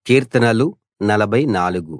కీర్తనలు 44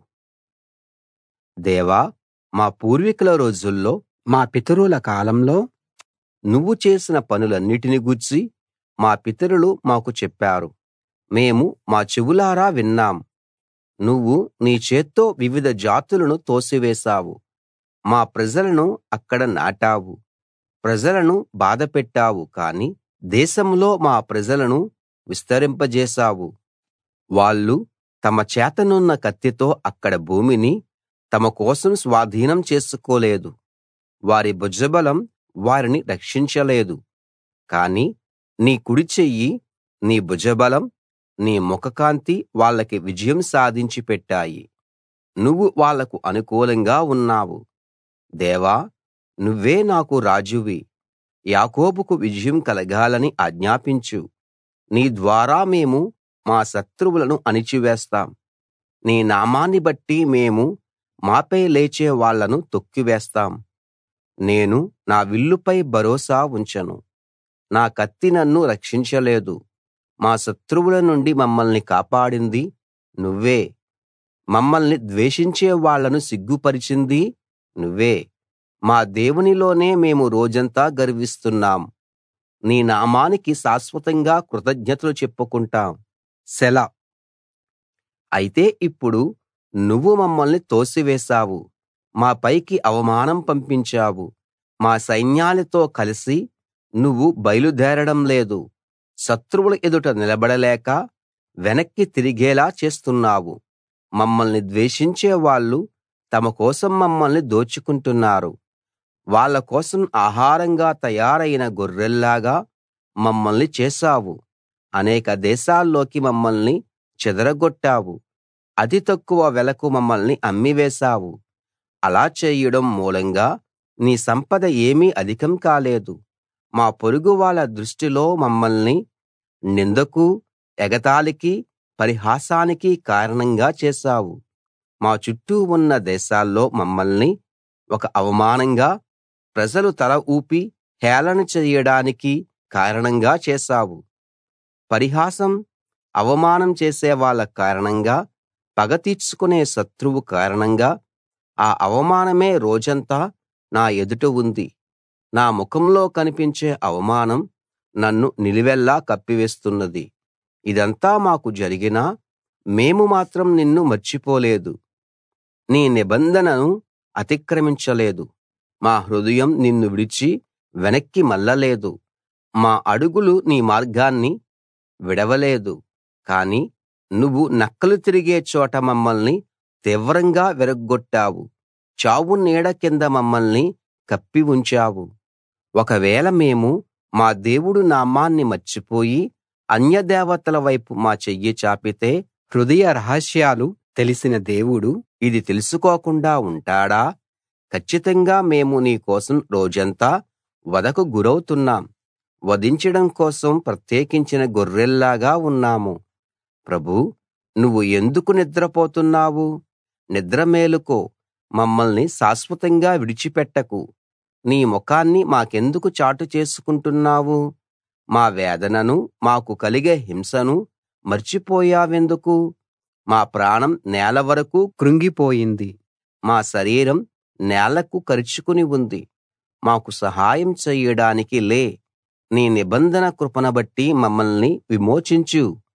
దేవా మా పూర్వీకుల రోజుల్లో మా పితరుల కాలంలో నువ్వు చేసిన పనులన్నిటిని గూర్చి మా పితరులు మాకు చెప్పారు మేము మా చెవులారా విన్నాం నువ్వు నీ చేత్తో వివిధ జాతులను తోసివేశావు మా ప్రజలను అక్కడ నాటావు ప్రజలను బాధపెట్టావు కానీ దేశంలో మా ప్రజలను విస్తరింపజేశావు వాళ్ళు తమ చేతనున్న కత్తితో అక్కడ భూమిని తమ కోసం స్వాధీనం చేసుకోలేదు వారి భుజబలం వారిని రక్షించలేదు కానీ నీ కుడిచెయ్యి నీ భుజబలం నీ ముఖకాంతి వాళ్ళకి విజయం సాధించి పెట్టాయి నువ్వు వాళ్లకు అనుకూలంగా ఉన్నావు దేవా నువ్వే నాకు రాజువి యాకోబుకు విజయం కలగాలని ఆజ్ఞాపించు నీ ద్వారా మేము మా శత్రువులను అణిచివేస్తాం నీ నామాన్ని బట్టి మేము మాపై లేచే వాళ్ళను తొక్కివేస్తాం నేను నా విల్లుపై భరోసా ఉంచను నా కత్తి నన్ను రక్షించలేదు మా శత్రువుల నుండి మమ్మల్ని కాపాడింది నువ్వే మమ్మల్ని ద్వేషించే వాళ్ళను సిగ్గుపరిచింది నువ్వే మా దేవునిలోనే మేము రోజంతా గర్విస్తున్నాం నీ నామానికి శాశ్వతంగా కృతజ్ఞతలు చెప్పుకుంటాం సెలా అయితే ఇప్పుడు నువ్వు మమ్మల్ని తోసివేశావు మా పైకి అవమానం పంపించావు మా సైన్యాలతో కలిసి నువ్వు బయలుదేరడం లేదు శత్రువుల ఎదుట నిలబడలేక వెనక్కి తిరిగేలా చేస్తున్నావు మమ్మల్ని ద్వేషించే వాళ్ళు తమ కోసం మమ్మల్ని దోచుకుంటున్నారు వాళ్ళ కోసం ఆహారంగా తయారైన గొర్రెల్లాగా మమ్మల్ని చేశావు అనేక దేశాల్లోకి మమ్మల్ని చెదరగొట్టావు అతి తక్కువ వెలకు మమ్మల్ని అమ్మివేశావు అలా చేయడం మూలంగా నీ సంపద ఏమీ అధికం కాలేదు మా పొరుగు వాళ్ళ దృష్టిలో మమ్మల్ని నిందకు ఎగతాళికి పరిహాసానికి కారణంగా చేశావు మా చుట్టూ ఉన్న దేశాల్లో మమ్మల్ని ఒక అవమానంగా ప్రజలు తల ఊపి హేళన చెయ్యడానికి కారణంగా చేశావు పరిహాసం అవమానం చేసే వాళ్ళ కారణంగా పగ తీర్చుకునే శత్రువు కారణంగా ఆ అవమానమే రోజంతా నా ఎదుట ఉంది నా ముఖంలో కనిపించే అవమానం నన్ను నిలువెల్లా కప్పివేస్తున్నది ఇదంతా మాకు జరిగినా మేము మాత్రం నిన్ను మర్చిపోలేదు నీ నిబంధనను అతిక్రమించలేదు మా హృదయం నిన్ను విడిచి వెనక్కి మళ్ళలేదు మా అడుగులు నీ మార్గాన్ని విడవలేదు కానీ నువ్వు నక్కలు తిరిగే చోట మమ్మల్ని తీవ్రంగా విరగ్గొట్టావు చావు నీడ కింద మమ్మల్ని కప్పి ఉంచావు ఒకవేళ మేము మా దేవుడు నామాన్ని మర్చిపోయి అన్యదేవతల వైపు మా చెయ్యి చాపితే హృదయ రహస్యాలు తెలిసిన దేవుడు ఇది తెలుసుకోకుండా ఉంటాడా కచ్చితంగా మేము నీ కోసం రోజంతా వధకు గురౌతున్నాం వధించడం కోసం ప్రత్యేకించిన గొర్రెల్లాగా ఉన్నాము ప్రభూ నువ్వు ఎందుకు నిద్రపోతున్నావు నిద్ర మేలుకో మమ్మల్ని శాశ్వతంగా విడిచిపెట్టకు నీ ముఖాన్ని మాకెందుకు చాటు చేసుకుంటున్నావు మా వేదనను మాకు కలిగే హింసను మర్చిపోయావెందుకు మా ప్రాణం నేల వరకు కృంగిపోయింది మా శరీరం నేలకు కరుచుకుని ఉంది మాకు సహాయం చెయ్యడానికి లే నీ నిబంధన కృపను బట్టి మమ్మల్ని విమోచించు